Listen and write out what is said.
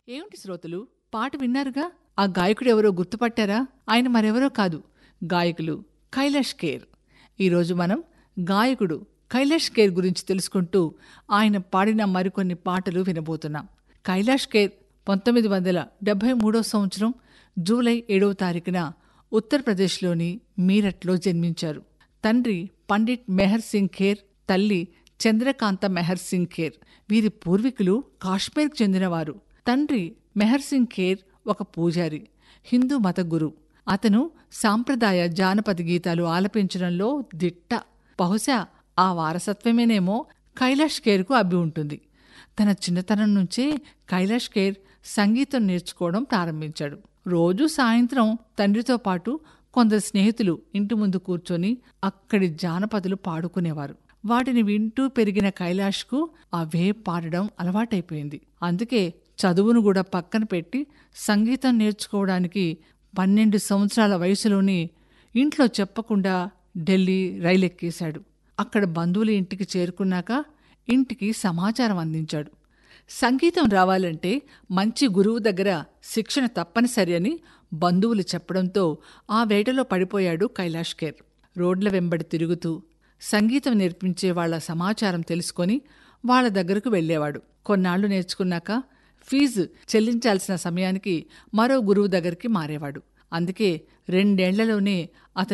ఏమిటి శ్రోతలు పాట విన్నారుగా ఆ గాయకుడు ఎవరో గుర్తుపట్టారా ఆయన మరెవరో కాదు గాయకులు కైలాష్ కేర్ ఈరోజు మనం గాయకుడు కైలాష్ కేర్ గురించి తెలుసుకుంటూ ఆయన పాడిన మరికొన్ని పాటలు వినబోతున్నాం కైలాష్ కేర్ పంతొమ్మిది వందల డెబ్బై మూడో సంవత్సరం జూలై ఏడవ తారీఖున ఉత్తరప్రదేశ్లోని మీరట్లో జన్మించారు తండ్రి పండిట్ మెహర్ సింగ్ ఖేర్ తల్లి చంద్రకాంత మెహర్ సింగ్ ఖేర్ వీరి పూర్వీకులు కాశ్మీర్కు చెందినవారు తండ్రి మెహర్ సింగ్ ఖేర్ ఒక పూజారి హిందూ మత గురు అతను సాంప్రదాయ జానపద గీతాలు ఆలపించడంలో దిట్ట బహుశా ఆ వారసత్వమేనేమో కైలాష్ కేర్కు అబ్బి ఉంటుంది తన చిన్నతనం నుంచే కైలాష్ కేర్ సంగీతం నేర్చుకోవడం ప్రారంభించాడు రోజూ సాయంత్రం తండ్రితో పాటు కొందరు స్నేహితులు ఇంటి ముందు కూర్చొని అక్కడి జానపదులు పాడుకునేవారు వాటిని వింటూ పెరిగిన కైలాష్కు అవే పాడడం అలవాటైపోయింది అందుకే చదువును కూడా పక్కన పెట్టి సంగీతం నేర్చుకోవడానికి పన్నెండు సంవత్సరాల వయసులోనే ఇంట్లో చెప్పకుండా ఢిల్లీ రైలెక్కేశాడు అక్కడ బంధువుల ఇంటికి చేరుకున్నాక ఇంటికి సమాచారం అందించాడు సంగీతం రావాలంటే మంచి గురువు దగ్గర శిక్షణ తప్పనిసరి అని బంధువులు చెప్పడంతో ఆ వేటలో పడిపోయాడు కైలాష్ కేర్ రోడ్ల వెంబడి తిరుగుతూ సంగీతం నేర్పించే వాళ్ల సమాచారం తెలుసుకొని వాళ్ల దగ్గరకు వెళ్ళేవాడు కొన్నాళ్లు నేర్చుకున్నాక ఫీజు చెల్లించాల్సిన సమయానికి మరో గురువు దగ్గరికి మారేవాడు అందుకే రెండేళ్లలోనే అతను